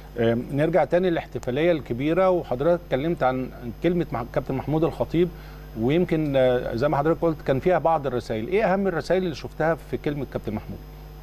آم، نرجع تاني للاحتفاليه الكبيره وحضرتك اتكلمت عن كلمه مع كابتن محمود الخطيب ويمكن آه، زي ما حضرتك قلت كان فيها بعض الرسائل ايه اهم الرسائل اللي شفتها في كلمه كابتن محمود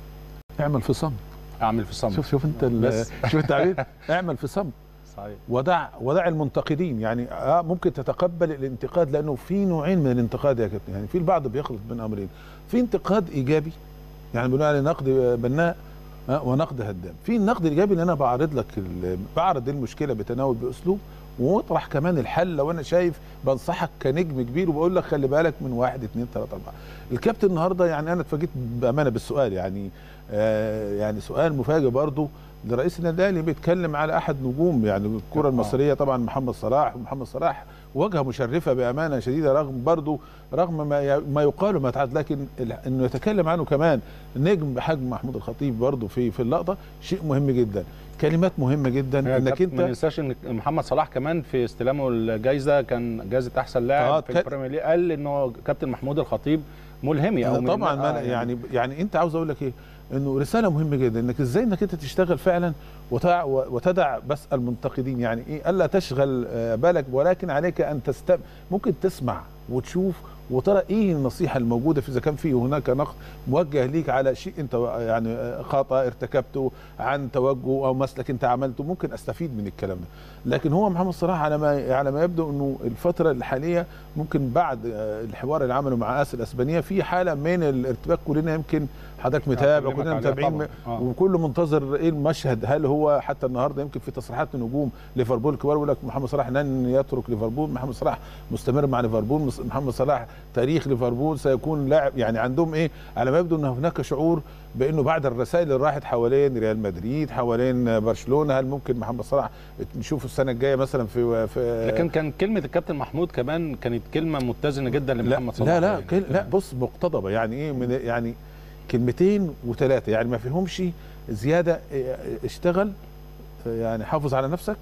اعمل في صمت اعمل في صمت شوف شوف انت ال- بس. شوف التعبير اعمل في صمت صحيح ودع ودع المنتقدين يعني آه ممكن تتقبل الانتقاد لانه في نوعين من الانتقاد يا كابتن يعني في البعض بيخلط بين امرين في انتقاد ايجابي يعني بنقول عليه نقد بناء آه، ونقد هدام في النقد الايجابي اللي انا بعرض لك ال- بعرض المشكله بتناول باسلوب واطرح كمان الحل لو انا شايف بنصحك كنجم كبير وبقول لك خلي بالك من واحد اثنين ثلاثه اربعه. الكابتن النهارده يعني انا اتفاجئت بامانه بالسؤال يعني آه يعني سؤال مفاجئ برضه لرئيس النادي الاهلي بيتكلم على احد نجوم يعني الكره آه. المصريه طبعا محمد صلاح ومحمد صلاح واجهه مشرفه بامانه شديده رغم برضه رغم ما ي- ما يقال وما يتعاد لكن ال- انه يتكلم عنه كمان نجم بحجم محمود الخطيب برضه في في اللقطه شيء مهم جدا كلمات مهمه جدا انك ما انت ننساش ان محمد صلاح كمان في استلامه الجائزه كان جائزه احسن لاعب آه، في كان- البريمير ليج قال انه كابتن محمود الخطيب ملهمي او من- طبعا ما آه، أنا يعني يعني انت عاوز اقول لك ايه انه رساله مهمه جدا انك ازاي انك انت تشتغل فعلا وتع وتدع بس المنتقدين يعني ايه الا تشغل آه، بالك ولكن عليك ان تست ممكن تسمع وتشوف وترى ايه النصيحه الموجوده في اذا كان في هناك نقد موجه ليك على شيء انت يعني آه، خطا ارتكبته عن توجه او مسلك انت عملته ممكن استفيد من الكلام ده لكن هو محمد صلاح على ما على ما يبدو انه الفتره الحاليه ممكن بعد آه، الحوار اللي عمله مع اس الاسبانيه في حاله من الارتباك كلنا يمكن حضرتك متابع هكلمك كلنا عليها متابعين طبعاً. آه. وكل منتظر ايه المشهد هل هو حتى النهارده يمكن في تصريحات نجوم ليفربول الكبار يقول لك محمد صلاح لن يترك ليفربول محمد صلاح مستمر مع ليفربول مس- محمد صلاح تاريخ ليفربول سيكون لاعب يعني عندهم ايه على ما يبدو ان هناك شعور بانه بعد الرسائل اللي راحت حوالين ريال مدريد حوالين برشلونه هل ممكن محمد صلاح نشوفه السنه الجايه مثلا في في لكن كان كلمه الكابتن محمود كمان كانت كلمه متزنه جدا لا لمحمد صلاح لا لا يعني. كل لا بص مقتضبه يعني ايه من يعني كلمتين وثلاثه يعني ما فيهمش زياده إيه، اشتغل يعني حافظ على نفسك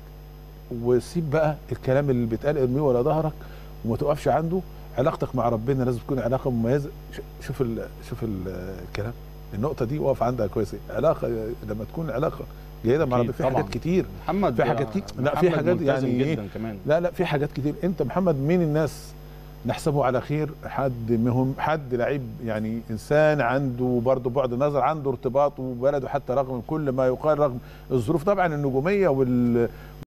وسيب بقى الكلام اللي بيتقال ارميه ورا ظهرك وما تقفش عنده علاقتك مع ربنا لازم تكون علاقه مميزه ش- شوف ال شوف ال الكلام النقطه دي وقف عندها كويس علاقه لما تكون علاقه جيده مع أكيد ربنا في طبعاً. حاجات كتير محمد في حاجات كتير- لا، في محمد حاجات ملتزم يعني إيه؟ جدا كمان لا لا في حاجات كتير انت محمد مين الناس نحسبه على خير حد مهم حد لعيب يعني انسان عنده برضه بعد نظر عنده ارتباط وبلده حتى رغم كل ما يقال رغم الظروف طبعا النجوميه وال